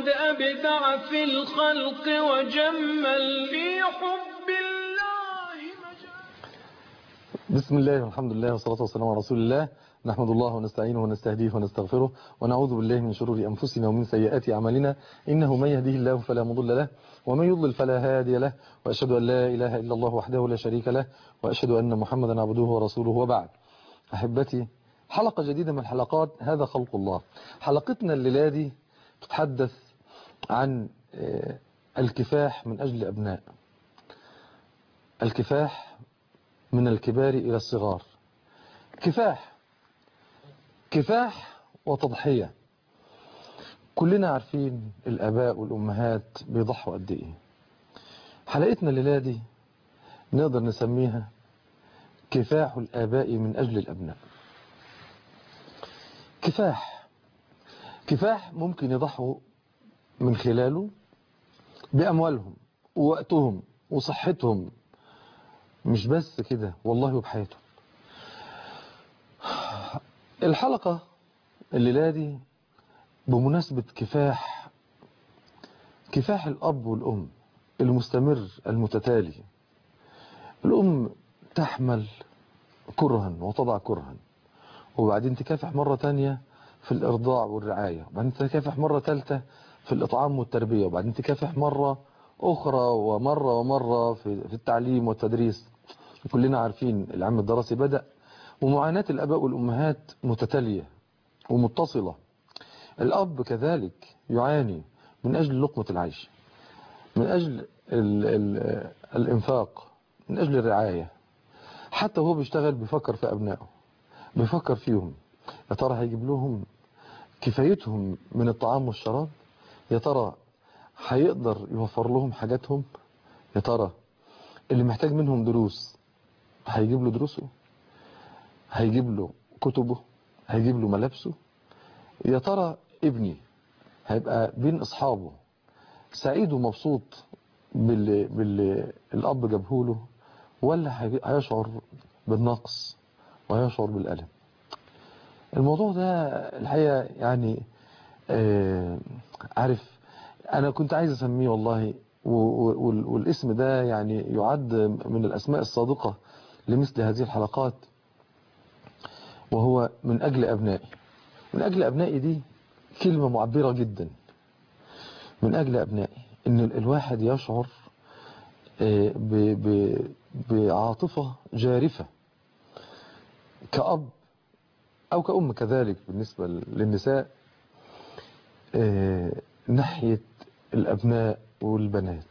قد أبدع في الخلق وجمل في حب الله مجال بسم الله والحمد لله والصلاة والسلام على رسول الله نحمد الله ونستعينه ونستهديه ونستغفره ونعوذ بالله من شرور أنفسنا ومن سيئات أعمالنا إنه من يهديه الله فلا مضل له ومن يضلل فلا هادي له وأشهد أن لا إله إلا الله وحده لا شريك له وأشهد أن محمدا عبده ورسوله وبعد أحبتي حلقة جديدة من حلقات هذا خلق الله حلقتنا الليلة دي تتحدث عن آه، الكفاح من أجل أبناء الكفاح من الكبار إلى الصغار كفاح كفاح وتضحية كلنا عارفين الآباء والأمهات بيضحوا قد إيه حلقتنا الليلة دي نقدر نسميها كفاح الآباء من أجل الأبناء كفاح كفاح ممكن يضحوا من خلاله بأموالهم ووقتهم وصحتهم مش بس كده والله وبحياتهم الحلقة الليلة دي بمناسبة كفاح كفاح الأب والأم المستمر المتتالي الأم تحمل كرها وتضع كرها وبعدين تكافح مرة تانية في الإرضاع والرعاية وبعدين تكافح مرة ثالثة في الإطعام والتربية وبعدين تكافح مرة أخرى ومرة ومرة في في التعليم والتدريس كلنا عارفين العام الدراسي بدأ ومعاناة الأباء والأمهات متتالية ومتصلة الأب كذلك يعاني من أجل لقمة العيش من أجل ال ال الإنفاق من أجل الرعاية حتى هو بيشتغل بيفكر في أبنائه بيفكر فيهم يا ترى هيجيب لهم كفايتهم من الطعام والشراب يا ترى هيقدر يوفر لهم حاجاتهم يا ترى اللي محتاج منهم دروس هيجيب له دروسه هيجيب له كتبه هيجيب له ملابسه يا ترى ابني هيبقى بين اصحابه سعيد ومبسوط باللي, باللي الاب جابه له ولا هي- هيشعر بالنقص وهيشعر بالالم الموضوع ده الحقيقه يعني آه عارف انا كنت عايز اسميه والله و- و- وال- والاسم ده يعني يعد من الاسماء الصادقه لمثل هذه الحلقات وهو من أجل أبنائي من أجل أبنائي دي كلمة معبرة جدا من أجل أبنائي إن ال- الواحد يشعر آه، ب- ب- بعاطفة جارفة كأب أو كأم كذلك بالنسبة للنساء آه، ناحية الأبناء والبنات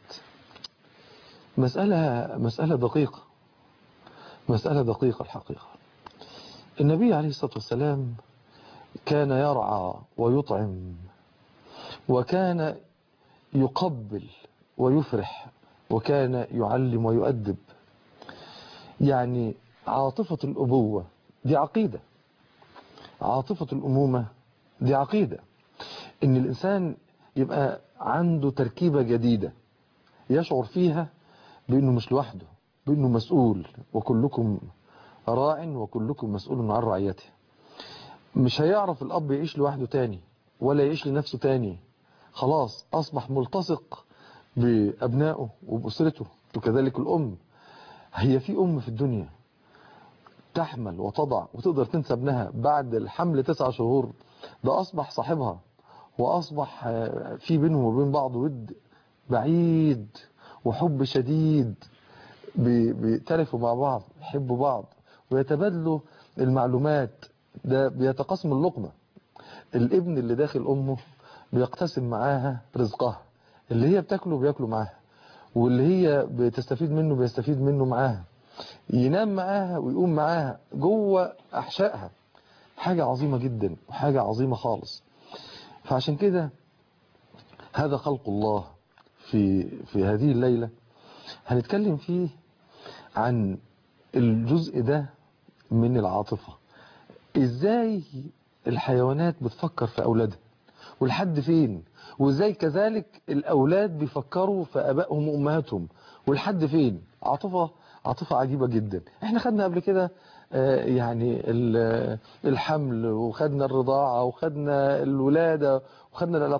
مسألة مسألة دقيقة مسألة دقيقة الحقيقة النبي عليه الصلاة والسلام كان يرعى ويطعم وكان يقبل ويفرح وكان يعلم ويؤدب يعني عاطفة الأبوة دي عقيدة عاطفة الأمومة دي عقيدة إن الإنسان يبقى عنده تركيبة جديدة يشعر فيها بأنه مش لوحده بأنه مسؤول وكلكم راع وكلكم مسؤول عن رعيته مش هيعرف الأب يعيش لوحده تاني ولا يعيش لنفسه تاني خلاص أصبح ملتصق بأبنائه وبأسرته وكذلك الأم هي في أم في الدنيا تحمل وتضع وتقدر تنسى ابنها بعد الحمل تسع شهور ده أصبح صاحبها وأصبح آه، في بينهم وبين بعض ود بعيد وحب شديد بي- بيتلفوا مع بعض يحبوا بعض ويتبادلوا المعلومات ده بيتقاسم اللقمة الابن اللي داخل أمه بيقتسم معاها رزقها اللي هي بتاكله بياكله معاها واللي هي بتستفيد منه بيستفيد منه معاها ينام معاها ويقوم معاها جوه أحشائها حاجة عظيمة جدا وحاجة عظيمة خالص فعشان كده هذا خلق الله في في هذه الليلة هنتكلم فيه عن الجزء ده من العاطفة ازاي الحيوانات بتفكر في اولادها ولحد فين وازاي كذلك الاولاد بيفكروا في ابائهم وامهاتهم ولحد فين عاطفة عاطفة عجيبة جدا احنا خدنا قبل كده آه، يعني ال- الحمل وخدنا الرضاعة وخدنا الولادة وخدنا العلاقات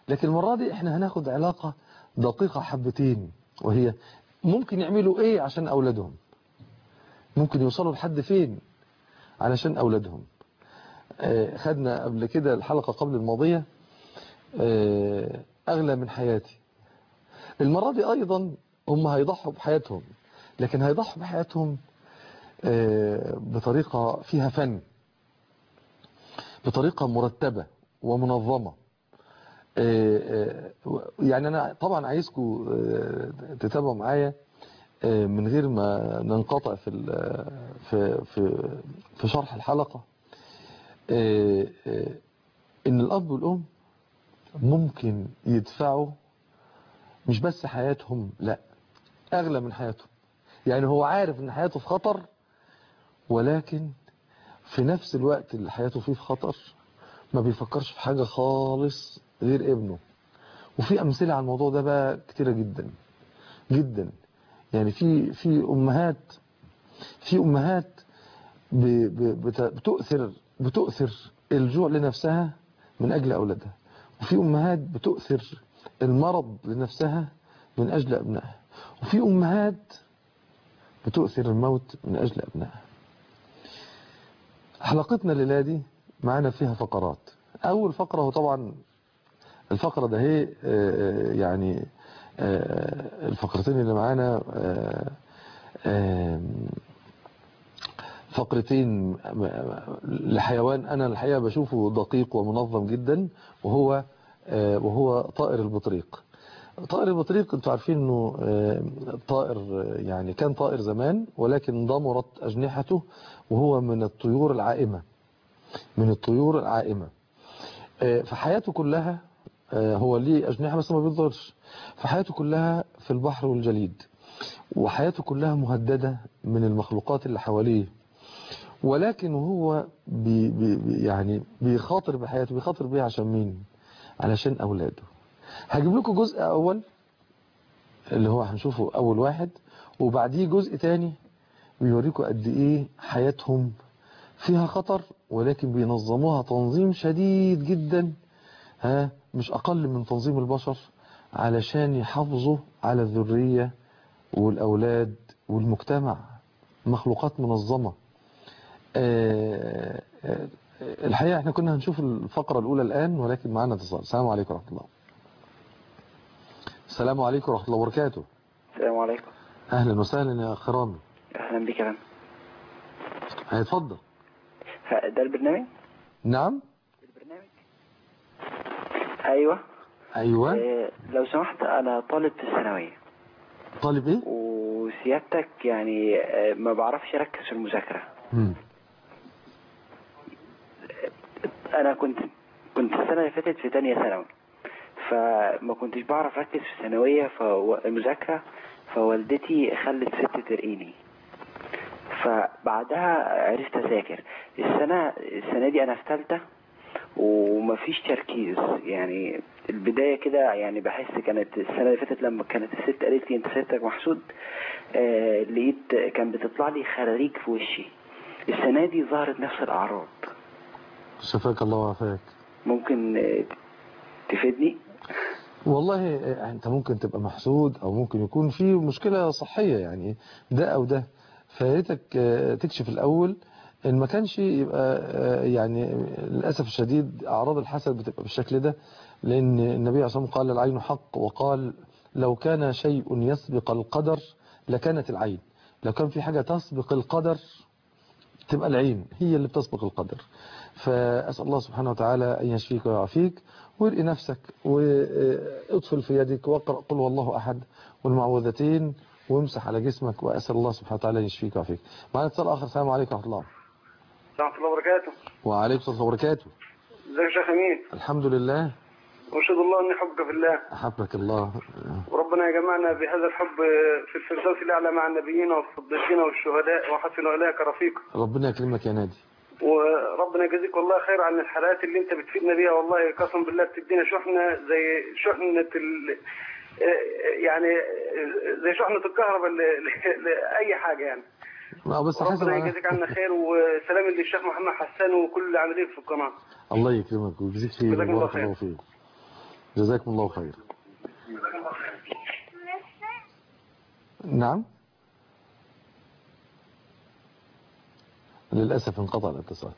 لكن المرة دي احنا هناخد علاقة دقيقة حبتين وهي ممكن يعملوا ايه عشان اولادهم ممكن يوصلوا لحد فين علشان اولادهم آه، خدنا قبل كده الحلقة قبل الماضية آه، اغلى من حياتي المرة دي ايضا هم هيضحوا بحياتهم لكن هيضحوا بحياتهم آه، بطريقة فيها فن بطريقة مرتبة ومنظمة آه، آه، يعني أنا طبعا عايزكم آه، تتابعوا معايا آه، من غير ما ننقطع في ال- في في في شرح الحلقة آه، آه، إن الأب والأم ممكن يدفعوا مش بس حياتهم لا أغلى من حياتهم يعني هو عارف إن حياته في خطر ولكن في نفس الوقت اللي حياته فيه في خطر ما بيفكرش في حاجة خالص غير ابنه وفي أمثلة على الموضوع ده بقى كتيرة جدا جدا يعني في في أمهات في أمهات ب- ب- بت- بتؤثر بتؤثر الجوع لنفسها من أجل أولادها وفي أمهات بتؤثر المرض لنفسها من أجل أبنائها وفي أمهات بتؤثر الموت من أجل أبنائها حلقتنا الليلة دي معانا فيها فقرات أول فقرة هو طبعا الفقرة ده هي آه، يعني آه، الفقرتين اللي معانا آه، آه، فقرتين لحيوان أنا الحقيقة بشوفه دقيق ومنظم جدا وهو آه، وهو طائر البطريق طائر البطريق انتوا عارفين انه آه، طائر آه، يعني كان طائر زمان ولكن ضمرت أجنحته وهو من الطيور العائمة من الطيور العائمة آه، فحياته كلها آه، هو ليه أجنحة بس ما بيظهرش فحياته كلها في البحر والجليد وحياته كلها مهددة من المخلوقات اللي حواليه ولكن هو بي بي بي- يعني بيخاطر بحياته بيخاطر بيها عشان مين علشان أولاده هجيب لكم جزء أول اللي هو هنشوفه أول واحد وبعديه جزء تاني بيوريكم قد إيه حياتهم فيها خطر ولكن بينظموها تنظيم شديد جدا ها مش أقل من تنظيم البشر علشان يحافظوا على الذرية والأولاد والمجتمع مخلوقات منظمة آه، آه، الحقيقة احنا كنا هنشوف الفقرة الأولى الآن ولكن معنا اتصال السلام عليكم ورحمة الله السلام عليكم ورحمة الله وبركاته السلام عليكم أهلا وسهلا يا خرامي اهلا بك يا فندم هيتفضل ه- ده البرنامج نعم البرنامج ايوه أيوة آه لو سمحت انا طالب في الثانويه طالب إيه وسيادتك يعني آه ما بعرفش اركز في المذاكره مم. انا كنت كنت السنه اللي فاتت في تانية ثانوي فما كنتش بعرف اركز في الثانويه فالمذاكره فوالدتي خلت ست ترقيني فبعدها عرفت اذاكر السنه السنه دي انا في ثالثه ومفيش تركيز يعني البدايه كده يعني بحس كانت السنه اللي فاتت لما كانت الست قالت لي انت ستك محسود آه لقيت كان بتطلع لي خراريج في وشي السنه دي ظهرت نفس الاعراض شفاك الله وعافاك ممكن آه، تفيدني والله آه، انت ممكن تبقى محسود او ممكن يكون في مشكلة صحية يعني ده او ده فياريتك آه، تكشف الاول ان ما كانش يبقى آه، يعني للاسف الشديد اعراض الحسد بتبقى بالشكل ده لان النبي عليه الصلاه والسلام قال العين حق وقال لو كان شيء يسبق القدر لكانت العين لو كان في حاجة تسبق القدر تبقى العين هي اللي بتسبق القدر فأسأل الله سبحانه وتعالى أن يشفيك ويعافيك وارقي نفسك واطفل في يدك واقرأ قل والله أحد والمعوذتين وامسح على جسمك وأسأل الله سبحانه وتعالى أن يشفيك ويعافيك معنا اتصال آخر السلام عليكم ورحمة الله ورحمة الله وبركاته وعليكم السلام وبركاته ازيك يا شيخ امين الحمد لله واشهد الله اني احبك في الله أحبك الله وربنا يجمعنا بهذا الحب في الفردوس الاعلى مع النبيين والصديقين والشهداء وحسن اولئك رفيقا ربنا يكرمك يا نادي وربنا يجازيك والله خير عن الحلقات اللي انت بتفيدنا بيها والله قسم بالله بتدينا شحنه زي شحنه ال... يعني زي شحنه الكهرباء ل- ل- لاي حاجه يعني لا بس حسب ربنا يجازيك عنا خير وسلام للشيخ محمد حسان وكل العاملين في القناه الله يكرمك ويجزيك خير جزاك الله وبارك خير. الله فيك جزاكم الله خير نعم للأسف انقطع الاتصال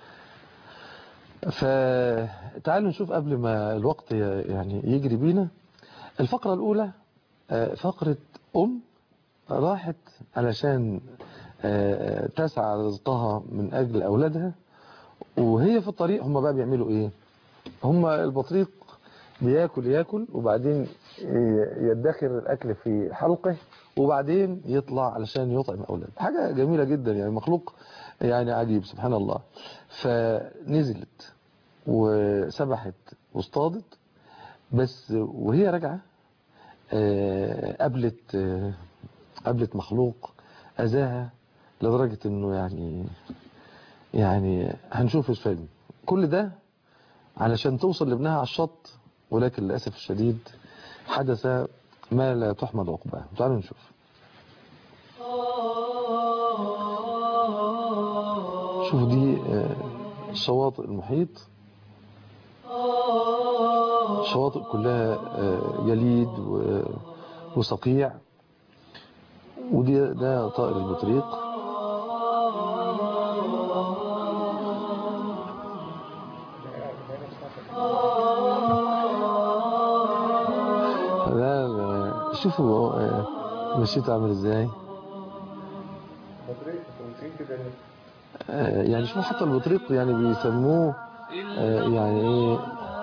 فتعالوا نشوف قبل ما الوقت يعني يجري بينا الفقرة الأولى آه، فقرة أم راحت علشان آه، تسعى رزقها من أجل أولادها وهي في الطريق هم بقى بيعملوا إيه هم البطريق بياكل ياكل وبعدين ي- يدخر الأكل في حلقه وبعدين يطلع علشان يطعم أولاده حاجة جميلة جدا يعني مخلوق يعني عجيب سبحان الله فنزلت وسبحت واصطادت بس وهي راجعة آه، قابلت آه، قابلت مخلوق أذاها لدرجة انه يعني يعني هنشوف الفيلم كل ده علشان توصل لابنها على الشط ولكن للأسف الشديد حدث ما لا تحمد عقباه تعالوا نشوف شوف دي آه، شواطئ المحيط شواطئ كلها آه، جليد و- وصقيع ودي ده طائر البطريق لا لا شوفوا آه، مشيت عامل ازاي آه، يعني شوفوا حتى البطريق يعني بيسموه آه، يعني ايه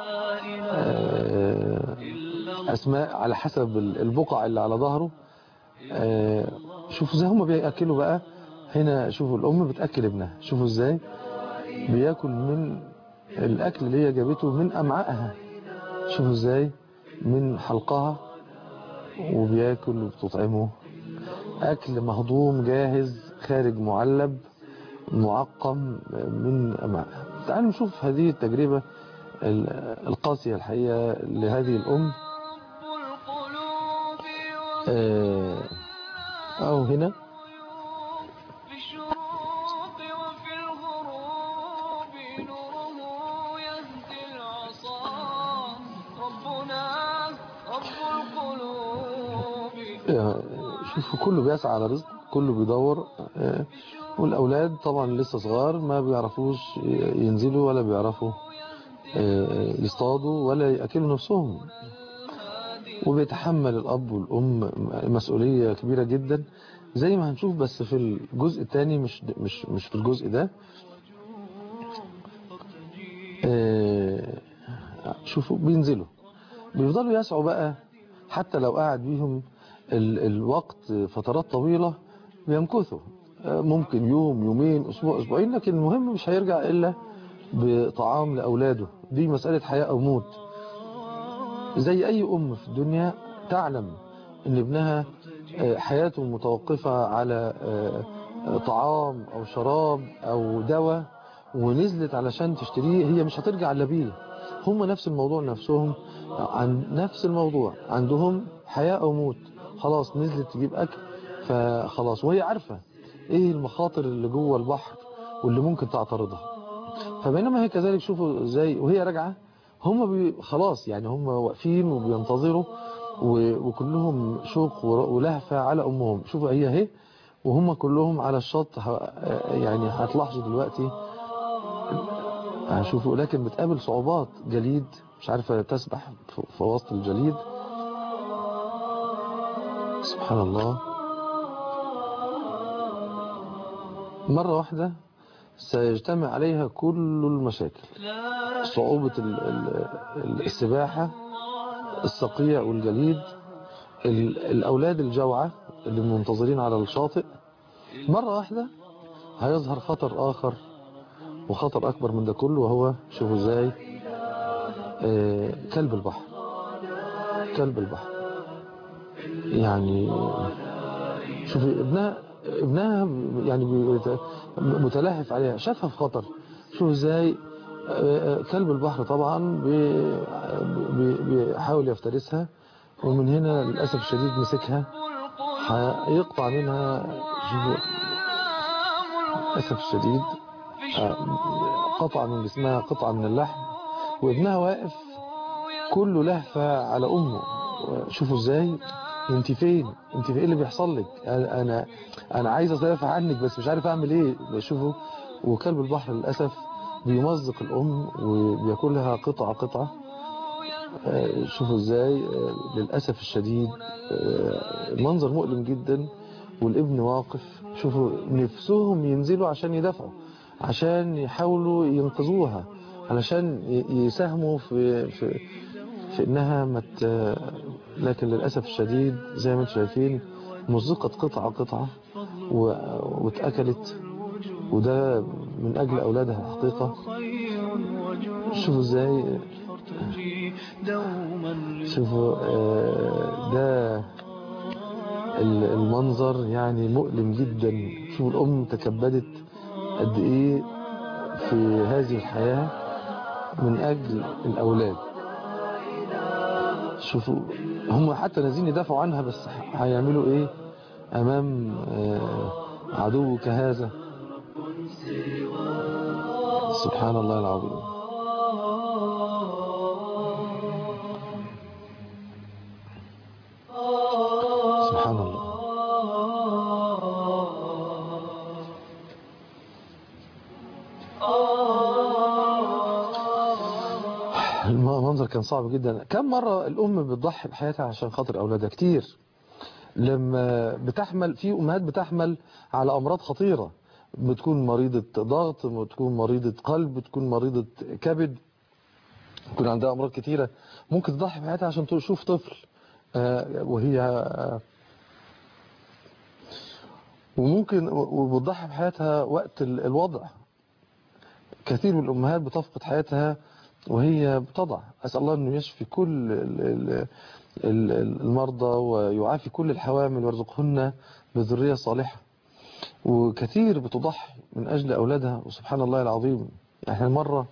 آه، اسماء على حسب البقع اللي على ظهره آه، شوفوا ازاي هم بياكلوا بقى هنا شوفوا الام بتاكل ابنها شوفوا ازاي بياكل من الاكل اللي هي جابته من امعائها شوفوا ازاي من حلقها وبياكل وبتطعمه اكل مهضوم جاهز خارج معلب معقم من امعائها تعالوا نشوف هذه التجربة ال- القاسية الحقيقة لهذه الام القلوب آه، او هنا في الشروق وفي الغروب نوره يهدي العصا ربنا رب القلوب آه، شوفوا كله بيسعى على رزق كله بيدور آه، والأولاد طبعا لسه صغار ما بيعرفوش ينزلوا ولا بيعرفوا آه، يصطادوا ولا يأكلوا نفسهم وبيتحمل الأب والأم مسؤولية كبيرة جدا زي ما هنشوف بس في الجزء الثاني مش مش مش في الجزء ده آه، شوفوا بينزلوا بيفضلوا يسعوا بقى حتى لو قاعد بيهم ال الوقت فترات طويلة بيمكثوا آه، ممكن يوم يومين أسبوع أسبوعين لكن المهم مش هيرجع إلا بطعام لأولاده دي مسألة حياة أو موت زي أي أم في الدنيا تعلم إن ابنها آه، حياته متوقفة على آه، آه، طعام أو شراب أو دواء ونزلت علشان تشتريه هي مش هترجع إلا بيه هم نفس الموضوع نفسهم عن نفس الموضوع عندهم حياة أو موت خلاص نزلت تجيب أكل فخلاص وهي عارفة إيه المخاطر اللي جوه البحر واللي ممكن تعترضها فبينما هي كذلك شوفوا ازاي وهي راجعه هم بي خلاص يعني هم واقفين وبينتظروا و- وكلهم شوق ور- ولهفة على أمهم شوفوا هي اهي وهم كلهم على الشط ه- يعني هتلاحظوا دلوقتي هشوفوا لكن بتقابل صعوبات جليد مش عارفة تسبح في- في وسط الجليد سبحان الله مرة واحدة سيجتمع عليها كل المشاكل صعوبة ال- ال- ال- السباحة الصقيع والجليد ال- الأولاد الجوعة اللي منتظرين على الشاطئ مرة واحدة هيظهر خطر آخر وخطر أكبر من ده كله وهو شوفوا ازاي آه، كلب البحر كلب البحر يعني شوفي ابنها ابنها يعني بيت- متلهف عليها شافها في خطر شوف ازاي آه، آه، كلب البحر طبعا بي- بي- بيحاول يفترسها ومن هنا للأسف الشديد مسكها هيقطع منها شوفوا للأسف الشديد آه، قطع من جسمها قطعة من اللحم وابنها واقف كله لهفة على أمه شوفوا ازاي انت فين انت في ايه اللي بيحصل لك انا انا, أنا عايز ادافع عنك بس مش عارف اعمل ايه بشوفه وكلب البحر للاسف بيمزق الام وبياكلها قطعه قطعه آه، شوفوا ازاي آه، للاسف الشديد آه، المنظر مؤلم جدا والابن واقف شوفوا نفسهم ينزلوا عشان يدافعوا عشان يحاولوا ينقذوها علشان ي- يساهموا في في في انها مت لكن للاسف الشديد زي ما انتم شايفين مزقت قطعه قطعه و... واتاكلت وده من اجل اولادها حقيقه شوفوا ازاي شوفوا آه، ده ال- المنظر يعني مؤلم جدا شوفوا الام تكبدت قد ايه في هذه الحياه من اجل الاولاد شوفوا هم حتى نازلين يدافعوا عنها بس هيعملوا ايه امام آه، عدو كهذا سبحان الله العظيم سبحان الله المنظر كان صعب جدا كم مرة الأم بتضحي بحياتها عشان خاطر أولادها كتير لما بتحمل في أمهات بتحمل على أمراض خطيرة بتكون مريضة ضغط بتكون مريضة قلب بتكون مريضة كبد بتكون عندها أمراض كتيرة ممكن تضحي بحياتها عشان تشوف طفل آه، وهي آه، وممكن وبتضحي بحياتها وقت ال- الوضع كثير من الأمهات بتفقد حياتها وهي بتضع أسأل الله أنه يشفي كل ال- ال- ال- المرضى ويعافي كل الحوامل ويرزقهن بذرية صالحة وكثير بتضحي من أجل أولادها وسبحان الله العظيم احنا مرة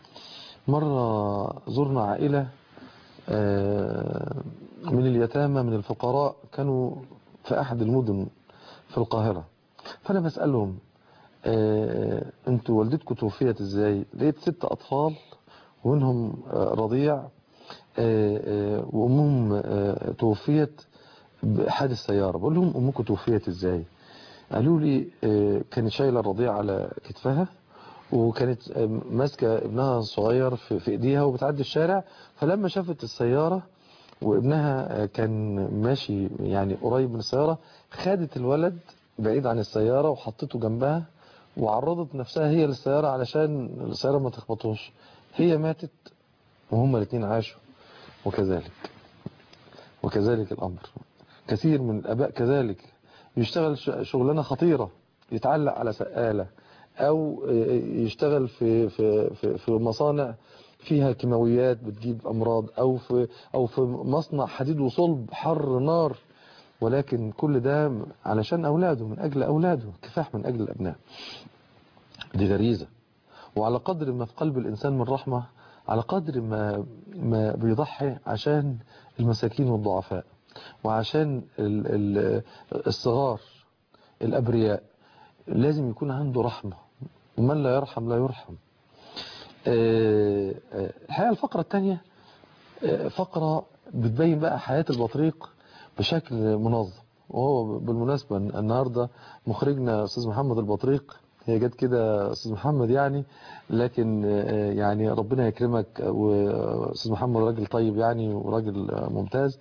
مرة زرنا عائلة آه، من اليتامى من الفقراء كانوا في أحد المدن في القاهرة فأنا بسألهم آه، انتوا والدتكم توفيت ازاي لقيت ست أطفال ومنهم آه، رضيع آه، آه، وأمهم آه، توفيت بحادث سيارة بقول لهم أمكم توفيت ازاي قالوا لي آه، كانت شايلة الرضيع على كتفها وكانت آه، ماسكة ابنها الصغير في في ايديها وبتعدي الشارع فلما شافت السيارة وابنها آه، كان ماشي يعني قريب من السيارة خدت الولد بعيد عن السيارة وحطته جنبها وعرضت نفسها هي للسيارة علشان السيارة ما تخبطوش هي ماتت وهما الاثنين عاشوا وكذلك وكذلك الأمر كثير من الآباء كذلك يشتغل ش- شغلانة خطيرة يتعلق على سقالة أو يشتغل في في في, في مصانع فيها كيماويات بتجيب أمراض أو في أو في مصنع حديد وصلب حر نار ولكن كل ده علشان أولاده من أجل أولاده كفاح من أجل الأبناء دي غريزة وعلى قدر ما في قلب الإنسان من رحمة على قدر ما ما بيضحي عشان المساكين والضعفاء وعشان ال- ال- الصغار الأبرياء لازم يكون عنده رحمة ومن لا يرحم لا يرحم آه، آه، الحقيقة الفقرة الثانية آه، فقرة بتبين بقى حياة البطريق بشكل منظم وهو بالمناسبة النهاردة مخرجنا أستاذ محمد البطريق هي جت كده أستاذ محمد يعني لكن آه، يعني ربنا يكرمك وأستاذ محمد راجل طيب يعني وراجل آه، ممتاز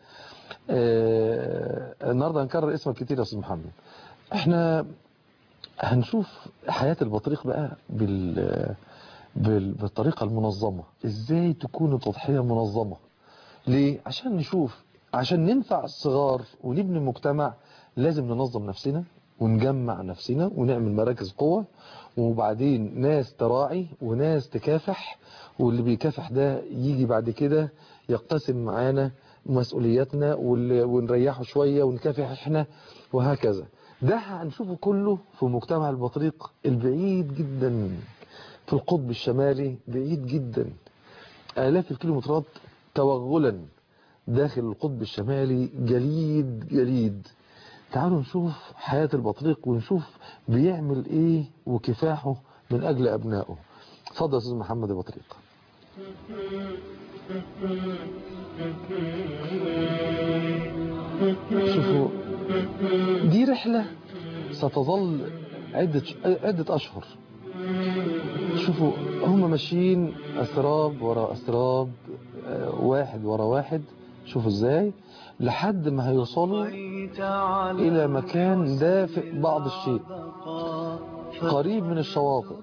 آه، النهاردة هنكرر اسمك كتير يا أستاذ محمد احنا هنشوف حياة البطريق بقى بال بال- بالطريقة المنظمة ازاي تكون التضحية منظمة ليه عشان نشوف عشان ننفع الصغار ونبني مجتمع لازم ننظم نفسنا ونجمع نفسنا ونعمل مراكز قوة وبعدين ناس تراعي وناس تكافح واللي بيكافح ده يجي بعد كده يقتسم معانا مسؤولياتنا واللي- ونريحه شوية ونكافح احنا وهكذا ده هنشوفه كله في مجتمع البطريق البعيد جدا في القطب الشمالي بعيد جدا آلاف الكيلومترات توغلا داخل القطب الشمالي جليد جليد تعالوا نشوف حياة البطريق ونشوف بيعمل ايه وكفاحه من اجل ابنائه اتفضل يا استاذ محمد البطريق شوفوا دي رحلة ستظل عدة عدة أشهر شوفوا هم ماشيين أسراب ورا أسراب آه، واحد ورا واحد شوفوا ازاي لحد ما هيوصلوا إلى مكان دافئ بعض الشيء قريب من الشواطئ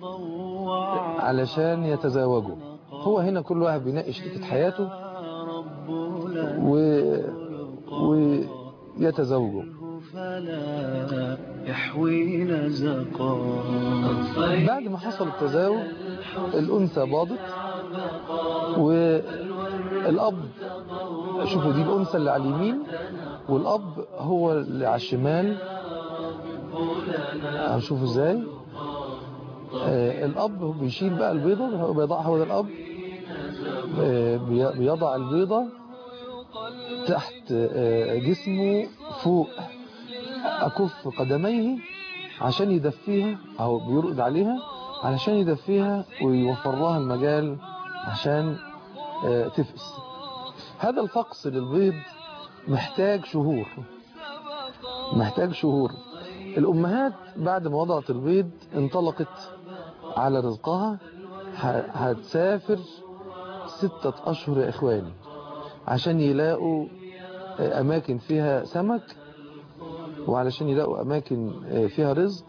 علشان يتزاوجوا هو هنا كل واحد بيناقش شريكة حياته و... ويتزوجوا فلا يحوي نزقا بعد ما حصل التزاوج الأنثى باضت والأب شوفوا دي الأنثى اللي على اليمين والأب هو اللي على الشمال هنشوفوا ازاي آه، الأب بيشيل بقى البيضة هو بيضعها هو ده الأب آه، بي- بيضع البيضة تحت آه، جسمه فوق أكف قدميه عشان يدفيها أو بيرقد عليها علشان يدفيها ويوفر لها المجال عشان آه، تفقس هذا الفقس للبيض محتاج شهور محتاج شهور الأمهات بعد ما وضعت البيض انطلقت على رزقها ه- هتسافر ستة أشهر يا إخواني عشان يلاقوا آه، أماكن فيها سمك وعلشان يلاقوا أماكن آه، فيها رزق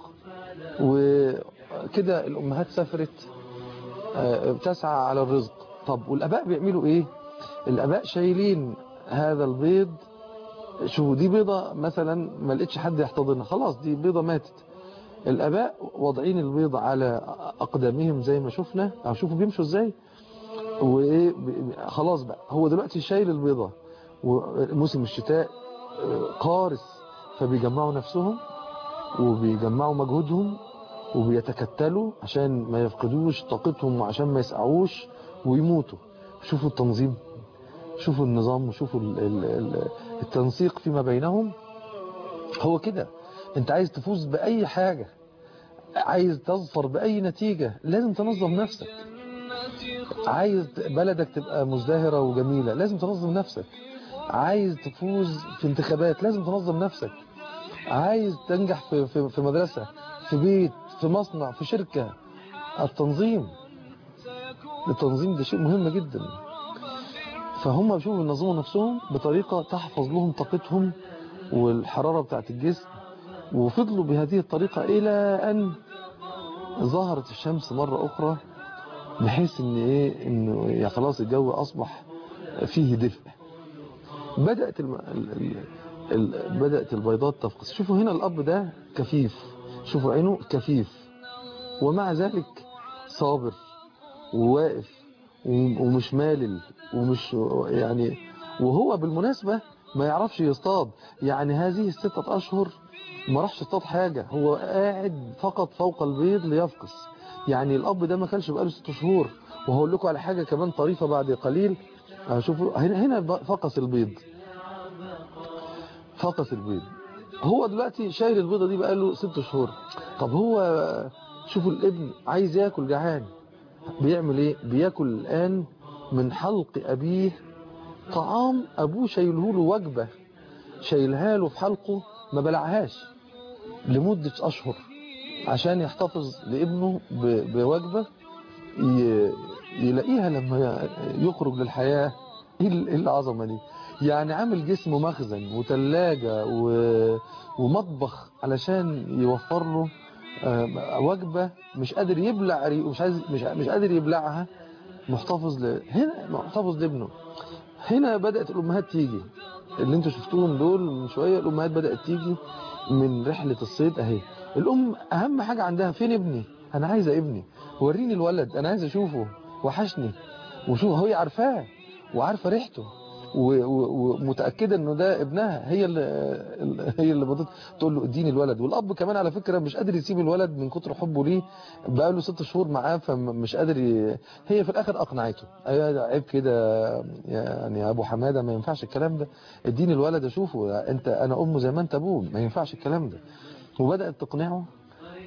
وكده الأمهات سافرت آه، بتسعى على الرزق طب والأباء بيعملوا إيه الأباء شايلين هذا البيض شوفوا دي بيضة مثلا ما لقيتش حد يحتضنها خلاص دي بيضة ماتت الآباء واضعين البيض على أقدامهم زي ما شفنا أو شوفوا بيمشوا إزاي وإيه ب- خلاص بقى هو دلوقتي شايل البيضة وموسم الشتاء آه، قارس فبيجمعوا نفسهم وبيجمعوا مجهودهم وبيتكتلوا عشان ما يفقدوش طاقتهم وعشان ما يسقعوش ويموتوا شوفوا التنظيم شوفوا النظام وشوفوا ال- ال- ال- التنسيق فيما بينهم هو كده انت عايز تفوز بأي حاجة عايز تظفر بأي نتيجة لازم تنظم نفسك عايز بلدك تبقى مزدهرة وجميلة لازم تنظم نفسك عايز تفوز في انتخابات لازم تنظم نفسك عايز تنجح في, في, في مدرسة في بيت في مصنع في شركة التنظيم التنظيم ده شيء مهم جدا فهم بيشوفوا ينظموا نفسهم بطريقة تحفظ لهم طاقتهم والحرارة بتاعت الجسم وفضلوا بهذه الطريقة إلى أن ظهرت الشمس مرة أخرى بحيث ان ايه انه يا خلاص الجو اصبح فيه دفء بدأت الم... ال... ال... ال... بدأت البيضات تفقس شوفوا هنا الاب ده كفيف شوفوا عينه كفيف ومع ذلك صابر وواقف و- ومش مالل ومش يعني وهو بالمناسبة ما يعرفش يصطاد يعني هذه الستة أشهر ما راحش يصطاد حاجة هو قاعد فقط فوق البيض ليفقس يعني الأب ده ما كانش بقاله ست شهور وهقول لكم على حاجة كمان طريفة بعد قليل شوفوا هنا هنا فقس البيض فقس البيض هو دلوقتي شايل البيضة دي بقاله ست شهور طب هو شوفوا الابن عايز ياكل جعان بيعمل ايه بياكل الآن من حلق أبيه طعام أبوه شايله له وجبة شايلها له في حلقه ما بلعهاش لمدة أشهر عشان يحتفظ لابنه ب- بوجبة ي- يلاقيها لما يخرج للحياة ايه ال- إيه العظمة دي يعني عامل جسمه مخزن وتلاجة و- ومطبخ علشان يوفر له آه، وجبة مش قادر يبلع ري- مش عايز مش مش قادر يبلعها محتفظ ل... هنا محتفظ لابنه هنا بدأت الأمهات تيجي اللي انتوا شفتوهم دول من شوية الأمهات بدأت تيجي من رحلة الصيد اهي الأم أهم حاجة عندها فين ابني أنا عايزة ابني وريني الولد أنا عايز أشوفه وحشني وشوف هي عارفاه وعارفة ريحته و- و- ومتأكدة انه ده ابنها هي اللي هي اللي بدت تقول له اديني الولد والاب كمان على فكرة مش قادر يسيب الولد من كتر حبه ليه بقى له ست شهور معاه فمش قادر ي... هي في الاخر اقنعته أيوة ده عيب كده يعني يا ابو حمادة ما ينفعش الكلام ده اديني الولد اشوفه انت انا امه زي ما انت ابوه ما ينفعش الكلام ده وبدأت تقنعه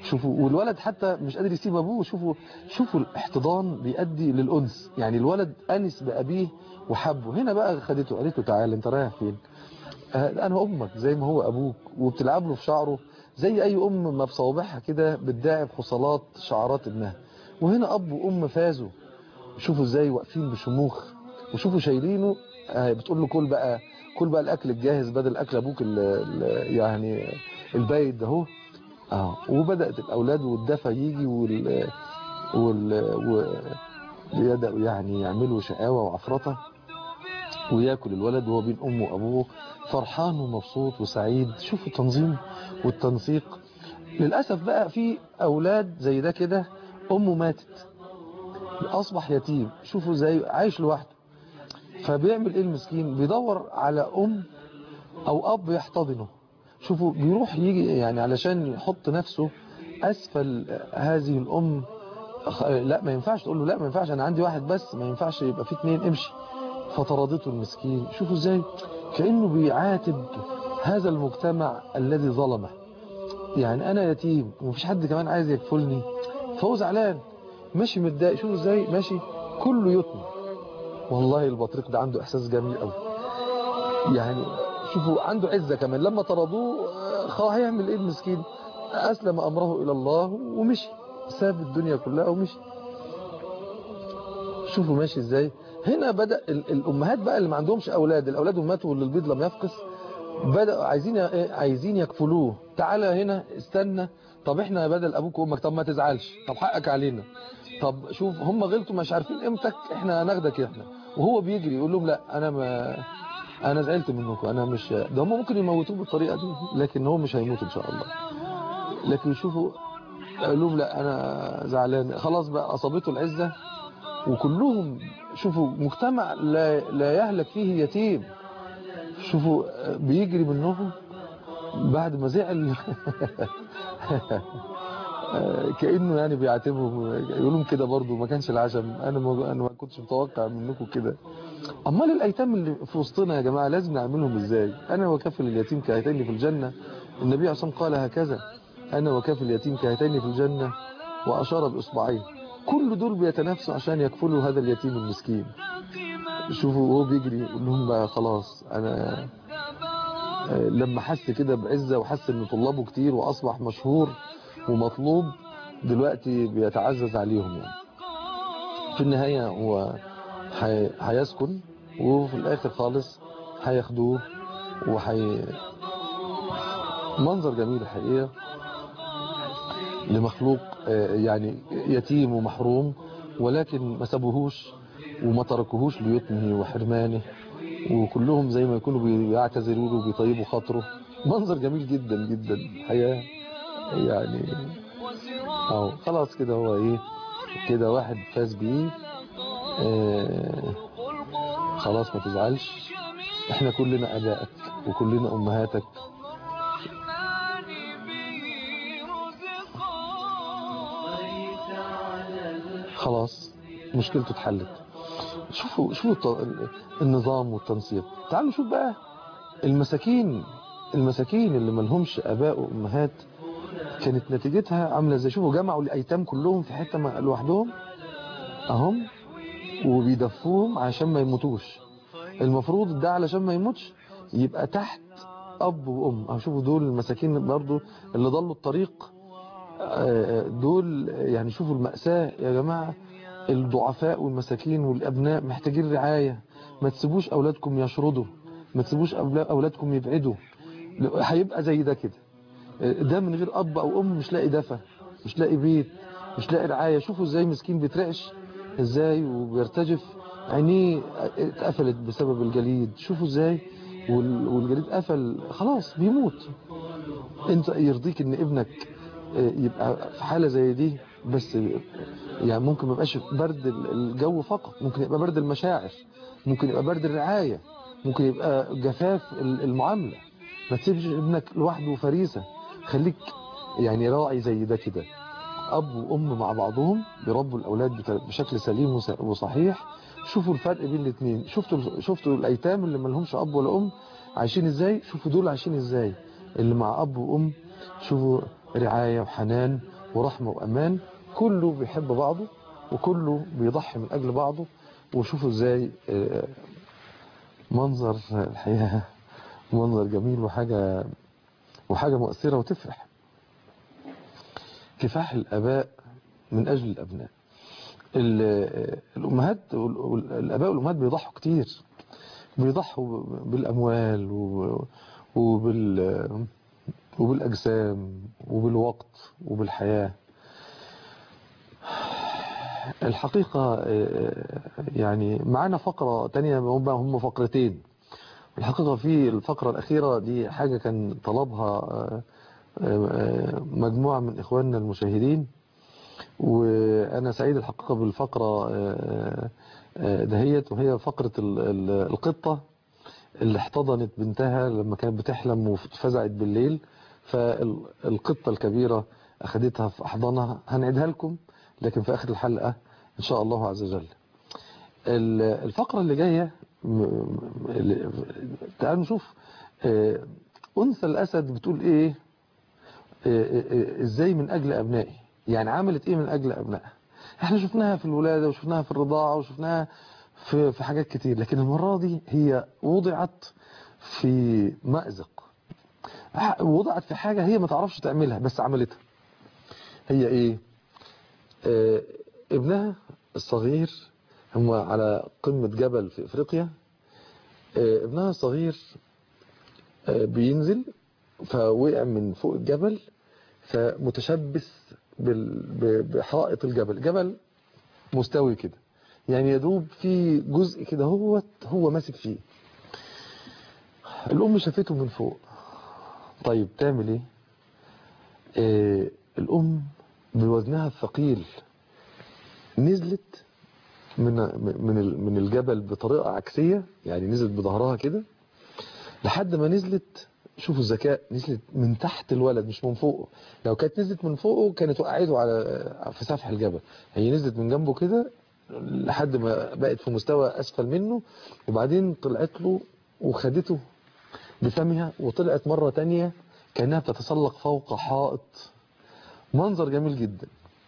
شوفوا والولد حتى مش قادر يسيب ابوه شوفوا شوفوا الاحتضان بيؤدي للانس يعني الولد انس بابيه وحبه هنا بقى خدته قالت له تعالى انت رايح فين آه، انا امك زي ما هو ابوك وبتلعب له في شعره زي اي ام ما بصوابعها كده بتداعب خصلات شعرات ابنها وهنا اب وام فازوا شوفوا ازاي واقفين بشموخ وشوفوا شايلينه آه، بتقول له كل بقى كل بقى الاكل الجاهز بدل اكل ابوك ال ال يعني البايت ده اهو اه وبدات الاولاد والدفى يجي وال وال و- ويبداوا يعني يعملوا شقاوه وعفرطه وياكل الولد وهو بين امه وابوه فرحان ومبسوط وسعيد شوفوا التنظيم والتنسيق للاسف بقى في اولاد زي ده كده امه ماتت اصبح يتيم شوفوا زي عايش لوحده فبيعمل ايه المسكين بيدور على ام او اب يحتضنه شوفوا بيروح يجي يعني علشان يحط نفسه اسفل هذه الام أخ- لا ما ينفعش تقول له لا ما ينفعش انا عندي واحد بس ما ينفعش يبقى في اتنين امشي فطردته المسكين شوفوا ازاي كأنه بيعاتب هذا المجتمع الذي ظلمه يعني انا يتيم ومفيش حد كمان عايز يكفلني فهو زعلان ماشي متضايق شوفوا ازاي ماشي كله يتم والله البطريق ده عنده احساس جميل قوي يعني شوفوا عنده عزة كمان لما طردوه آه، خلاص هيعمل ايه المسكين اسلم امره الى الله ومشي ساب الدنيا كلها ومشي شوفوا ماشي ازاي هنا بدأ ال- الامهات بقى اللي ما عندهمش اولاد الاولاد ماتوا واللي البيض لم يفقس بدأوا عايزين ي- عايزين يكفلوه تعالى هنا استنى طب احنا بدل ابوك وامك طب ما تزعلش طب حقك علينا طب شوف هم غلطوا مش عارفين قيمتك احنا هناخدك احنا وهو بيجري يقول لهم لا انا ما انا زعلت منكم انا مش ده هم ممكن يموتوه بالطريقه دي لكن هو مش هيموت ان شاء الله لكن شوفوا قال لهم لا انا زعلان خلاص بقى اصابته العزه وكلهم شوفوا مجتمع لا لا يهلك فيه يتيم شوفوا بيجري منهم بعد ما زعل كانه يعني بيعاتبهم يقول لهم كده برضو ما كانش العشم انا ما انا ما كنتش متوقع منكم كده امال الايتام اللي في وسطنا يا جماعه لازم نعملهم ازاي انا وكفل اليتيم كهاتين في الجنه النبي عشان قال هكذا انا وكفل اليتيم كهاتين في الجنه واشار باصبعيه كل دول بيتنافسوا عشان يكفلوا هذا اليتيم المسكين شوفوا وهو بيجري يقول لهم بقى خلاص انا آه، لما حس كده بعزه وحس ان طلابه كتير واصبح مشهور ومطلوب دلوقتي بيتعزز عليهم يعني في النهايه هو هي- هيسكن وفي الاخر خالص هياخدوه وهي منظر جميل الحقيقه لمخلوق آه، يعني يتيم ومحروم ولكن ما سابوهوش وما تركوهوش ليتمه وحرمانه وكلهم زي ما يكونوا بي- بيعتذروا له وبيطيبوا خاطره منظر جميل جدا جدا الحقيقه يعني اهو خلاص كده هو ايه كده واحد فاز بيه آه خلاص ما تزعلش احنا كلنا ابائك وكلنا امهاتك خلاص مشكلته اتحلت شوفوا شوفوا الت- النظام والتنسيق تعالوا شوف بقى المساكين المساكين اللي ملهمش اباء وامهات كانت نتيجتها عامله ازاي شوفوا جمعوا الايتام كلهم في حته مع- لوحدهم اهم وبيدفوهم عشان ما يموتوش المفروض ده علشان ما يموتش يبقى تحت اب وام أهو شوفوا دول المساكين برضو اللي ضلوا الطريق آه، دول يعني شوفوا المأساة يا جماعة الضعفاء والمساكين والأبناء محتاجين رعاية ما تسيبوش أولادكم يشردوا ما تسيبوش أولا- أولادكم يبعدوا هيبقى زي ده كده ده من غير أب أو أم مش لاقي دفى مش لاقي بيت مش لاقي رعاية شوفوا ازاي مسكين بيترعش ازاي وبيرتجف عينيه اتقفلت بسبب الجليد شوفوا ازاي وال- والجليد قفل خلاص بيموت انت يرضيك ان ابنك يبقى في حالة زي دي بس يعني ممكن ما يبقاش برد الجو فقط ممكن يبقى برد المشاعر ممكن يبقى برد الرعاية ممكن يبقى جفاف المعاملة ما تسيبش ابنك لوحده فريسة خليك يعني راعي زي ده كده أب وأم مع بعضهم بيربوا الأولاد بت- بشكل سليم وس- وصحيح شوفوا الفرق بين الاثنين شفتوا شفتوا الأيتام اللي ما لهمش أب ولا أم عايشين إزاي شوفوا دول عايشين إزاي اللي مع أب وأم شوفوا رعاية وحنان ورحمة وأمان كله بيحب بعضه وكله بيضحي من أجل بعضه وشوفوا ازاي آه، منظر الحقيقة منظر جميل وحاجة وحاجة مؤثرة وتفرح كفاح الآباء من أجل الأبناء ال- الأمهات وال- وال- الآباء والأمهات بيضحوا كتير بيضحوا بالأموال و- وبال وبالأجسام وبالوقت وبالحياة الحقيقة آه، يعني معانا فقرة تانية هم هم فقرتين الحقيقة في الفقرة الأخيرة دي حاجة كان طلبها آه، آه، مجموعة من إخواننا المشاهدين وأنا سعيد الحقيقة بالفقرة آه، آه، دهيت وهي فقرة ال- ال- القطة اللي احتضنت بنتها لما كانت بتحلم وفزعت بالليل فالقطة الكبيرة أخدتها في أحضانها هنعيدها لكم لكن في آخر الحلقة إن شاء الله عز وجل ال- الفقرة اللي جاية م- م- اللي- تعالوا نشوف آه، أنثى الأسد بتقول إيه آه، آه، آه، إزاي من أجل أبنائي يعني عملت إيه من أجل أبنائها احنا شفناها في الولادة وشفناها في الرضاعة وشفناها في في حاجات كتير لكن المرة دي هي وضعت في مأزق ح- وضعت في حاجة هي ما تعرفش تعملها بس عملتها هي ايه آه ابنها الصغير هم على قمة جبل في افريقيا آه ابنها الصغير آه بينزل فوقع من فوق الجبل فمتشبث بال- ب- بحائط الجبل جبل مستوي كده يعني يدوب في جزء كده هو هو ماسك فيه الأم شافته من فوق طيب تعمل ايه آه الأم بوزنها الثقيل نزلت من من ال- من الجبل بطريقة عكسية يعني نزلت بظهرها كده لحد ما نزلت شوفوا الذكاء نزلت من تحت الولد مش من فوقه لو كانت نزلت من فوقه كانت وقعته على في سفح الجبل هي نزلت من جنبه كده لحد ما بقت في مستوى أسفل منه وبعدين طلعت له وخدته بفمها وطلعت مرة تانية كأنها بتتسلق فوق حائط منظر جميل جدا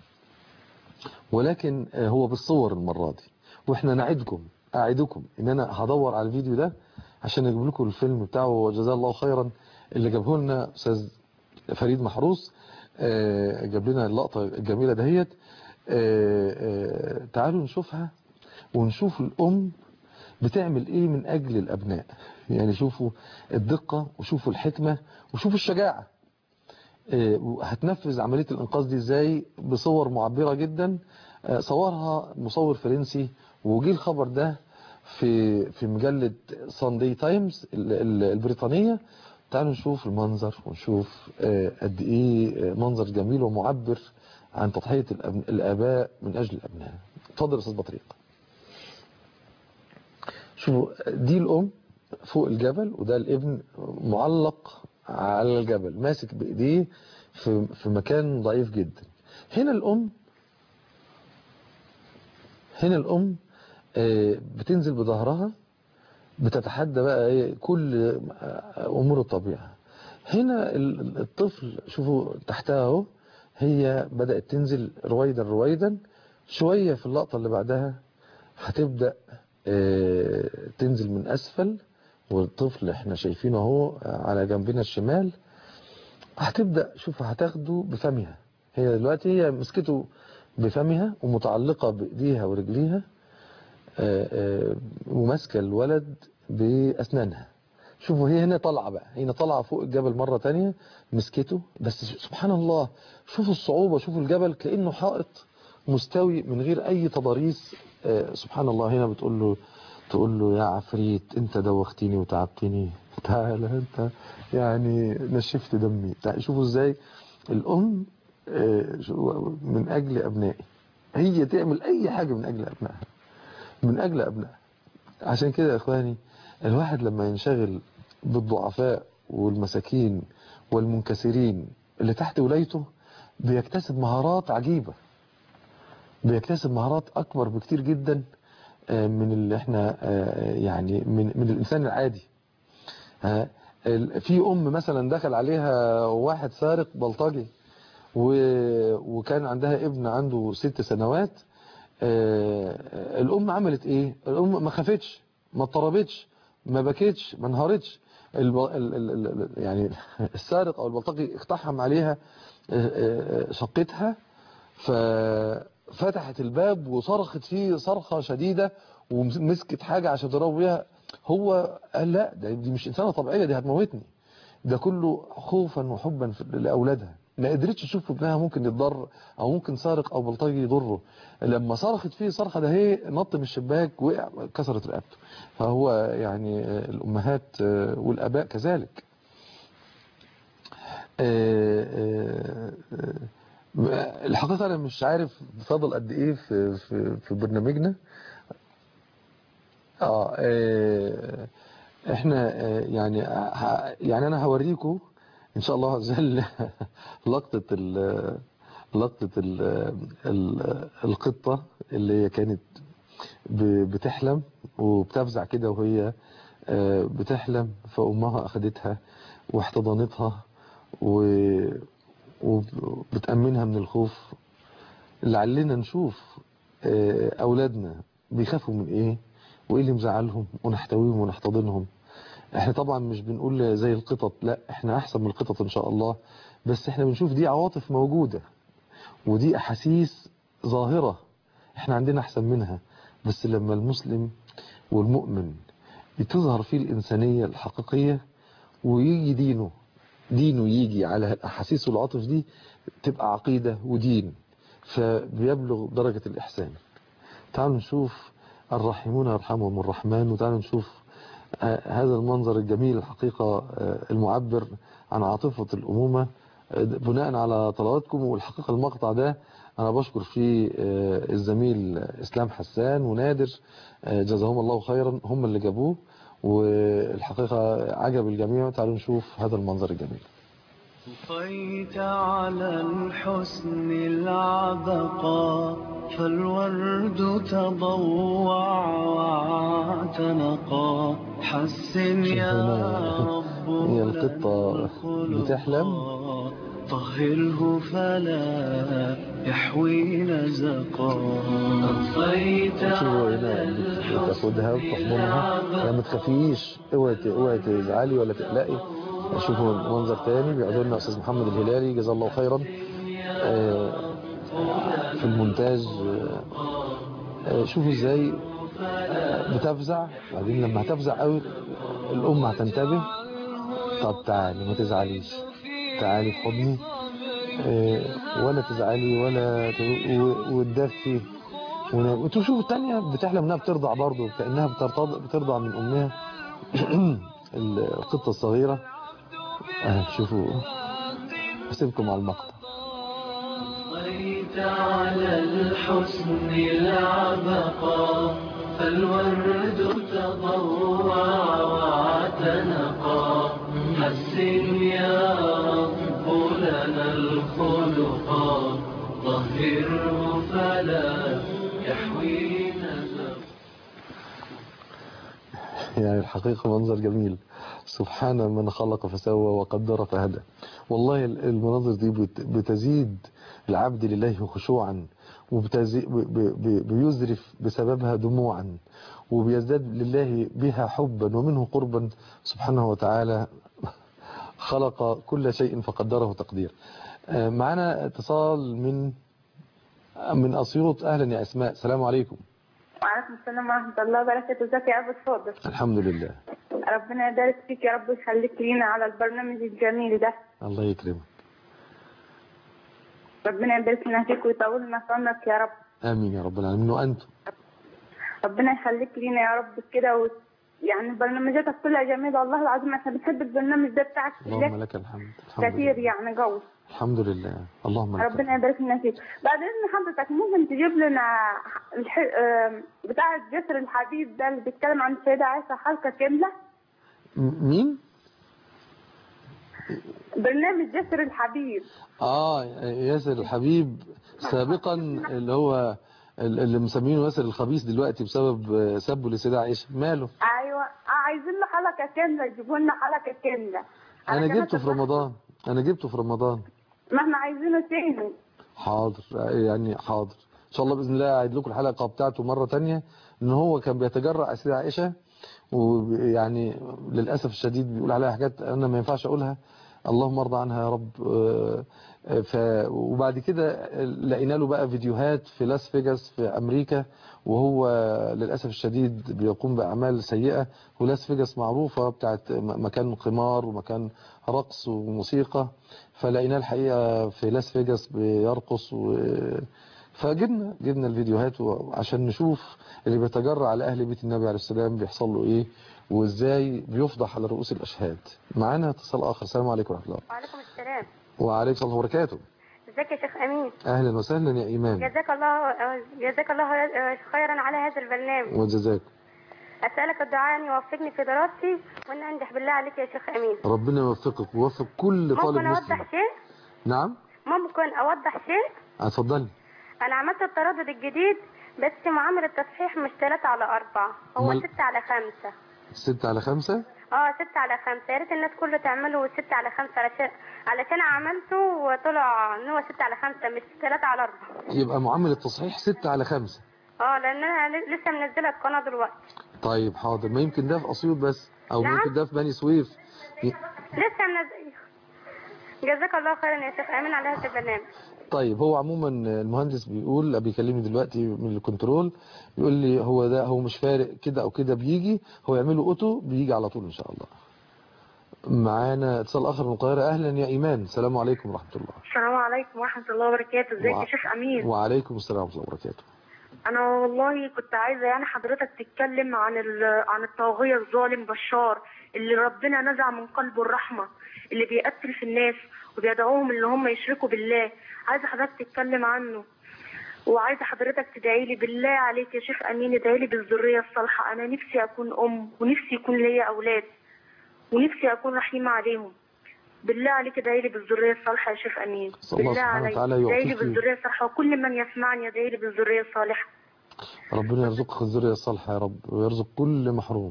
ولكن آه، هو بالصور المرة دي واحنا نعدكم أعدكم ان انا هدور على الفيديو ده عشان اجيب لكم الفيلم بتاعه وجزاه الله خيرا اللي جابه لنا استاذ فريد محروس آه، جاب لنا اللقطة الجميلة دهيت آه، آه، تعالوا نشوفها ونشوف الأم بتعمل ايه من اجل الابناء يعني شوفوا الدقة وشوفوا الحكمة وشوفوا الشجاعة آه، هتنفذ عملية الانقاذ دي ازاي بصور معبرة جدا آه، صورها مصور فرنسي وجي الخبر ده في في مجلة ساندي تايمز ال- ال- البريطانية تعالوا نشوف المنظر ونشوف آه، قد ايه آه، منظر جميل ومعبر عن تضحية الأب- الآباء من أجل الأبناء اتفضل يا أستاذ بطريق شوفوا دي الأم فوق الجبل وده الابن معلق على الجبل ماسك بإيديه في في مكان ضعيف جدا هنا الأم هنا الأم آه، بتنزل بظهرها بتتحدى بقى ايه كل آه، امور الطبيعه هنا ال- الطفل شوفوا تحتها اهو هي بدات تنزل رويدا رويدا شويه في اللقطه اللي بعدها هتبدا آه، تنزل من اسفل والطفل احنا شايفينه اهو على جنبنا الشمال هتبدا شوف هتاخده بفمها هي دلوقتي هي مسكته بفمها ومتعلقه بايديها ورجليها آه، آه، وماسكه الولد بأسنانها شوفوا هي هنا طالعة بقى هنا طالعة فوق الجبل مرة تانية مسكته بس سبحان الله شوفوا الصعوبة شوفوا الجبل كأنه حائط مستوي من غير أي تضاريس آه، سبحان الله هنا بتقول له تقول له يا عفريت انت دوختني وتعبتني تعالى انت يعني نشفت دمي تع- شوفوا ازاي الأم آه، شو- من أجل أبنائي هي تعمل أي حاجة من أجل أبنائها من أجل أبنائها عشان كده يا إخواني الواحد لما ينشغل بالضعفاء والمساكين والمنكسرين اللي تحت ولايته بيكتسب مهارات عجيبة بيكتسب مهارات أكبر بكتير جدا آه، من اللي احنا آه، يعني من من الإنسان العادي ها، ال- في أم مثلا دخل عليها واحد سارق بلطجي و- وكان عندها ابن عنده ست سنوات آه، الام عملت ايه الام ما خافتش ما اضطربتش ما بكتش ما انهارتش الب... ال... ال... ال... يعني السارق او البلطجي اقتحم عليها آه، آه، شقتها ففتحت الباب وصرخت فيه صرخة شديدة ومسكت حاجة عشان تضرب بيها هو قال لا ده دي مش إنسانة طبيعية دي هتموتني ده كله خوفا وحبا في- لأولادها ما قدرتش تشوف ابنها ممكن يتضر او ممكن سارق او بلطجي يضره لما صرخت فيه صرخه ده هي نط من الشباك وقع كسرت رقبته فهو يعني آه، الامهات آه، والاباء كذلك آه، آه، آه، الحقيقه انا مش عارف فاضل قد ايه في في في برنامجنا اه آه، احنا آه، يعني ه- يعني انا هوريكم ان شاء الله عز وجل لقطه ال لقطه ال ال القطه اللي هي كانت ب- بتحلم وبتفزع كده وهي آه، بتحلم فامها اخدتها واحتضنتها و- وبتأمنها من الخوف لعلنا نشوف آه، أولادنا بيخافوا من إيه وإيه اللي مزعلهم ونحتويهم ونحتضنهم احنا طبعا مش بنقول زي القطط لا احنا أحسن من القطط إن شاء الله بس احنا بنشوف دي عواطف موجودة ودي أحاسيس ظاهرة احنا عندنا أحسن منها بس لما المسلم والمؤمن بتظهر فيه الإنسانية الحقيقية ويجي دينه دينه يجي على الأحاسيس والعاطف دي تبقى عقيدة ودين فبيبلغ درجة الإحسان تعالوا نشوف الراحمون يرحمهم الرحمن وتعالوا نشوف آه، هذا المنظر الجميل الحقيقة آه، المعبر عن عاطفة الأمومة آه، بناء على طلباتكم والحقيقة المقطع ده أنا بشكر فيه آه، الزميل إسلام حسان ونادر آه، جزاهم الله خيرا هم اللي جابوه والحقيقة عجب الجميع تعالوا نشوف هذا المنظر الجميل طفيت على الحسن العبقى فالورد تضوع واعتنقا حسن يا هنا رب هي القطة بتحلم. طهره فلا يحوي نزقا طفيت شوفوا على هنا بت- بتاخدها الحسن وتحضنها لا ما تخافيش اوعي ت- اوعي تزعلي ولا تقلقي شوفوا منظر تاني بيقعدوا لنا استاذ محمد الهلالي جزاه الله خيرا آه، في المونتاج آه، آه، شوفوا ازاي آه، بتفزع بعدين لما هتفزع قوي الام هتنتبه طب تعالي ما تزعليش تعالي في حضني آه، ولا تزعلي ولا ت- و- وتدفي ون- وتشوف التانية بتحلم انها بترضع برضه كأنها بترتض- بترضع من امها القطة الصغيرة اهي شوفوا اسيبكم على المقطع طفيت على الحسن العبقى فالورد تضوع واعتنقا حسن يا رب لنا الخلقا طهره فلا يحوي نزقا يعني الحقيقة منظر جميل سبحان من خلق فسوى وقدر فهدى والله المناظر دي بت- بتزيد العبد لله خشوعا وبيزرف بسببها دموعا وبيزداد لله بها حبا ومنه قربا سبحانه وتعالى خلق كل شيء فقدره تقدير آه، معنا اتصال من من أسيوط أهلا يا أسماء السلام عليكم وعليكم السلام ورحمة الله وبركاته ازيك يا أبو اتفضل الحمد لله ربنا يبارك فيك يا رب ويخليك لينا على البرنامج الجميل ده الله يكرمك ربنا يبارك لنا فيك ويطول لنا في عمرك يا رب آمين يا رب العالمين وأنتم ربنا يخليك لينا يا رب كده و... يعني برنامجاتك كلها جميلة والله العظيم احنا بنحب البرنامج ده بتاعك اللهم ده لك الحمد الحمد كتير لله يعني قوي الحمد لله اللهم لك الحمد. ربنا يبارك لنا فيك بعد اذن حضرتك ممكن تجيب لنا الح... آم، بتاع جسر الحديد ده اللي بيتكلم عن السيدة عائشة حلقة كاملة م- مين؟ برنامج جسر الحبيب اه ياسر الحبيب سابقا اللي هو ال- اللي مسمينه ياسر الخبيث دلوقتي بسبب آه، سبه لسيدة عائشة ماله ايوه آه، عايزين له حلقة كاملة يجيبوا لنا حلقة كاملة انا على جبته في قناة رمضان انا جبته في رمضان ما احنا عايزينه تاني حاضر يعني حاضر ان شاء الله باذن الله اعيد لكم الحلقه بتاعته مره تانية ان هو كان بيتجرأ اسير عائشه ويعني للاسف الشديد بيقول عليها حاجات انا ما ينفعش اقولها اللهم ارضى عنها يا رب آه، آه، ف وبعد كده لقينا له بقى فيديوهات في لاس فيجاس في امريكا وهو للاسف الشديد بيقوم باعمال سيئه ولاس فيجاس معروفه بتاعت م- مكان قمار ومكان رقص وموسيقى فلقيناه الحقيقه في لاس فيجاس بيرقص و فجبنا جبنا الفيديوهات و- عشان نشوف اللي بيتجرأ على اهل بيت النبي عليه السلام بيحصل له ايه وازاي بيفضح على رؤوس الاشهاد معانا اتصال اخر السلام عليكم ورحمه الله وعليكم السلام وعليكم السلام وبركاته ازيك يا شيخ امين اهلا وسهلا يا ايمان جزاك الله جزاك الله خيرا على هذا البرنامج وجزاك اسالك الدعاء ان يوفقني في دراستي وان انجح بالله عليك يا شيخ امين ربنا يوفقك ويوفق كل طالب ممكن مسلم اوضح شيء نعم ممكن اوضح شيء اتفضلي انا عملت التردد الجديد بس معامل التصحيح مش 3 على 4 هو أمال؟ 6 على 5 ستة على خمسة اه 6 على 5 يا ريت الناس كله تعمله 6 على 5 علشان علشان عملته وطلع ان هو 6 على 5 مش 3 على 4 يبقى معامل التصحيح ستة على خمسة اه لان انا لسه منزله القناه دلوقتي طيب حاضر ما يمكن ده في اسيوط بس او نعم. ممكن ده في بني سويف ي- لسه منزل جزاك الله خيرا يا شيخ امين على هذا البرنامج طيب هو عموما المهندس بيقول بيكلمني دلوقتي من الكنترول بيقول لي هو ده هو مش فارق كده او كده بيجي هو يعمله اوتو بيجي على طول ان شاء الله معانا اتصال اخر من القاهره اهلا يا ايمان السلام عليكم ورحمه الله السلام عليكم ورحمة الله وبركاته ازيك وع- يا شيخ أمين وعليكم السلام ورحمه الله وبركاته أنا والله كنت عايزة يعني حضرتك تتكلم عن ال- عن الطاغية الظالم بشار اللي ربنا نزع من قلبه الرحمة اللي بيقتل في الناس وبيدعوهم اللي هم يشركوا بالله عايزة حضرتك تتكلم عنه وعايزة حضرتك تدعي لي بالله عليك يا شيخ أمين ادعي لي بالذرية الصالحة أنا نفسي أكون أم ونفسي يكون ليا أولاد ونفسي أكون رحيمة عليهم بالله عليك ادعي لي بالذرية الصالحة يا شيخ أمين صلى الله بالله سبحانه عليك وتعالى ادعي لي يعطيك- بالذرية الصالحة وكل من يسمعني ادعي لي بالذرية الصالحة ربنا يرزقك الذريه الصالحه يا رب ويرزق كل محروم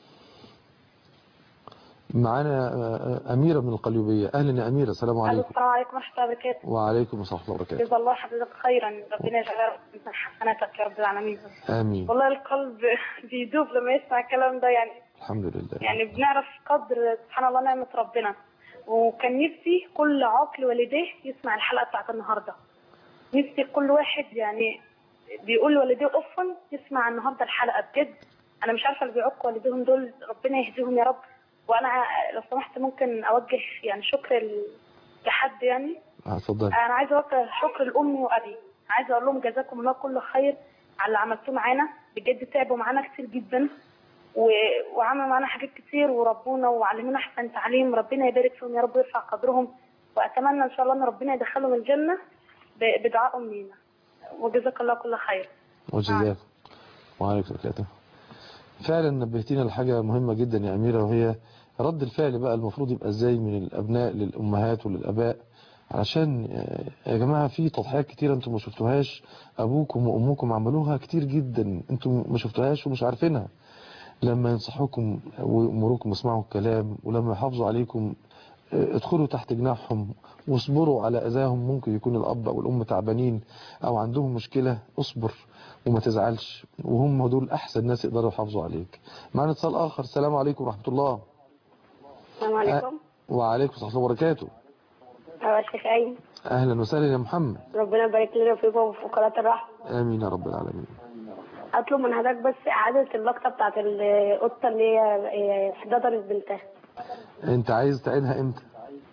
معانا آه، آه، اميره من القليوبيه اهلا يا اميره السلام عليكم السلام عليكم ورحمة الله وبركاته وعليكم السلام ورحمه الله وبركاته جزا الله حضرتك خيرا ربنا يجعلها من حسناتك يا رب العالمين امين والله القلب بيدوب لما يسمع الكلام ده يعني الحمد لله يعني بنعرف قدر سبحان الله نعمة ربنا وكان نفسي كل عاقل والديه يسمع الحلقة بتاعت النهاردة نفسي كل واحد يعني بيقول لوالديه أفا يسمع النهاردة الحلقة بجد أنا مش عارفة اللي بيعق والديهم دول ربنا يهديهم يا رب وأنا لو سمحت ممكن أوجه يعني شكر ل- لحد يعني اتفضل انا عايزه اوجه شكر لامي وابي عايزه اقول لهم جزاكم الله كل خير على اللي عملتوه معانا بجد تعبوا معانا كتير جدا و... وعملوا معانا حاجات كتير وربونا وعلمونا احسن تعليم ربنا يبارك فيهم يا رب ويرفع قدرهم واتمنى ان شاء الله ان ربنا يدخلهم الجنه ب... بدعائهم لينا وجزاك الله كل خير وجزاك وعليكم السلام فعلا نبهتينا لحاجة مهمة جدا يا أميرة وهي رد الفعل بقى المفروض يبقى ازاي من الأبناء للأمهات وللأباء علشان آه، يا جماعة في تضحيات كتير انتم ما شفتوهاش أبوكم وأمكم عملوها كتير جدا انتم ما شفتوهاش ومش عارفينها لما ينصحوكم ويأمروكم اسمعوا الكلام ولما يحافظوا عليكم آه، ادخلوا تحت جناحهم واصبروا على أذاهم ممكن يكون الأب أو الأم تعبانين أو عندهم مشكلة اصبر وما تزعلش وهم دول أحسن ناس يقدروا يحافظوا عليك معنا اتصال آخر السلام عليكم ورحمة الله السلام عليكم وعليكم السلام ورحمة الله وبركاته يا شيخ أيمن أهلا وسهلا يا محمد ربنا يبارك لنا فيكم وفي قناة الرحمة آمين يا رب العالمين أطلب من حضرتك بس إعادة اللقطة بتاعت القطة اللي هي حضرت بنتها أنت عايز تعيدها إمتى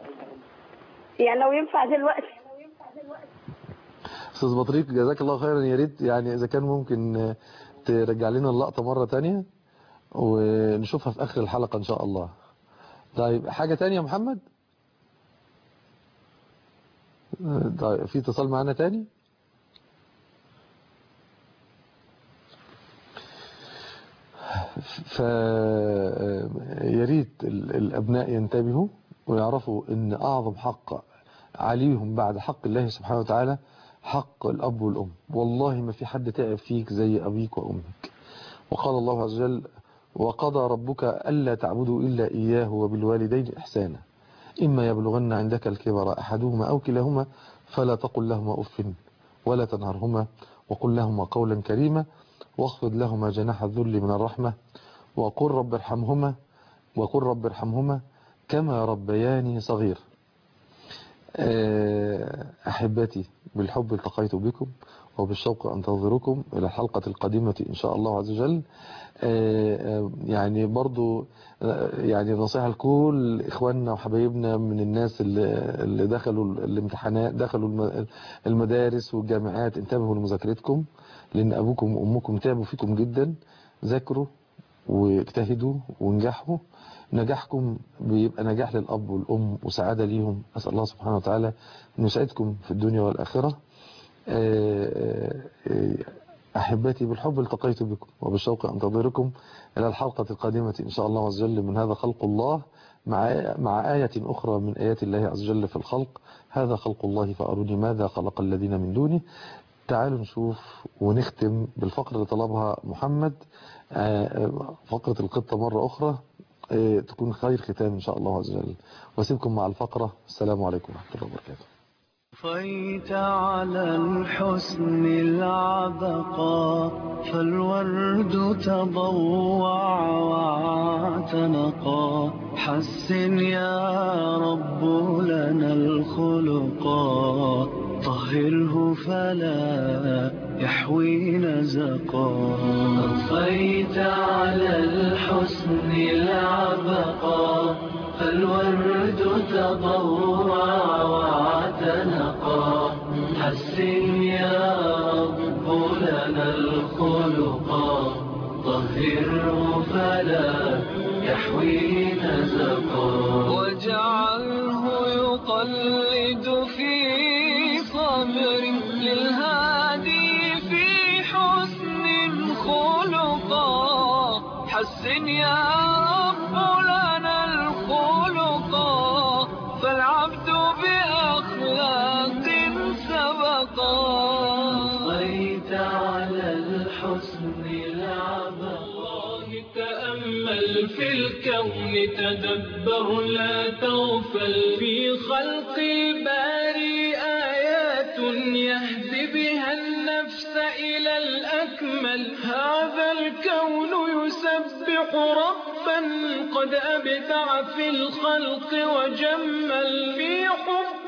يعني لو ينفع دلوقتي أستاذ بطريق جزاك الله خيرا يا ريت يعني إذا كان ممكن آه، ترجع لنا اللقطة مرة تانية ونشوفها في آخر الحلقة إن شاء الله طيب حاجة تانية يا محمد آه، طيب في اتصال معنا تاني ف يا ريت ال- الأبناء ينتبهوا ويعرفوا إن أعظم حق عليهم بعد حق الله سبحانه وتعالى حق الأب والأم والله ما في حد تعب فيك زي أبيك وأمك وقال الله عز وجل وقضى ربك ألا تعبدوا إلا إياه وبالوالدين إحسانا إما يبلغن عندك الكبر أحدهما أو كلاهما فلا تقل لهما أف ولا تنهرهما وقل لهما قولا كريما واخفض لهما جناح الذل من الرحمة وقل رب ارحمهما وقل رب ارحمهما كما ربياني صغير آه، أحبتي بالحب التقيت بكم وبالشوق أنتظركم إلى الحلقة القادمة إن شاء الله عز وجل آه، آه، يعني برضو آه، يعني نصيحة لكل إخواننا وحبايبنا من الناس اللي اللي دخلوا الامتحانات دخلوا الم- المدارس والجامعات انتبهوا لمذاكرتكم لأن أبوكم وأمكم تعبوا فيكم جدا ذاكروا واجتهدوا وانجحوا نجاحكم بيبقى نجاح للأب والأم وسعادة ليهم أسأل الله سبحانه وتعالى أن يسعدكم في الدنيا والآخرة آه، آه، أحبتي بالحب التقيت بكم وبالشوق أنتظركم إلى الحلقة القادمة إن شاء الله عز وجل من هذا خلق الله مع مع آية أخرى من آيات الله عز وجل في الخلق هذا خلق الله فأروني ماذا خلق الذين من دونه تعالوا نشوف ونختم بالفقرة اللي طلبها محمد آه، فقرة القطة مرة أخرى آه، تكون خير ختام إن شاء الله عز وجل واسيبكم مع الفقرة السلام عليكم ورحمة الله وبركاته طفيت على الحسن العبقى فالورد تضوع واعتنقا حسن يا رب لنا الخلقا طهره فلا يحوي نزقا طفيت على الحسن العبقا فالورد تضوع واعتنقا حسن يا رب لنا الخلقا طهره فلا يحوي نزقا واجعله يقلد في صبر للهادي في حسن خلقا حسن يا رب لنا الخلقا فالعبد بأخلاق سبقا طفيت على الحسن العبقا تأمل في الكون تدبر لا تغفل في خلق الباري آيات يهدي بها النفس إلى الأكمل هذا الكون يسبح ربا قد أبدع في الخلق وجمل في حب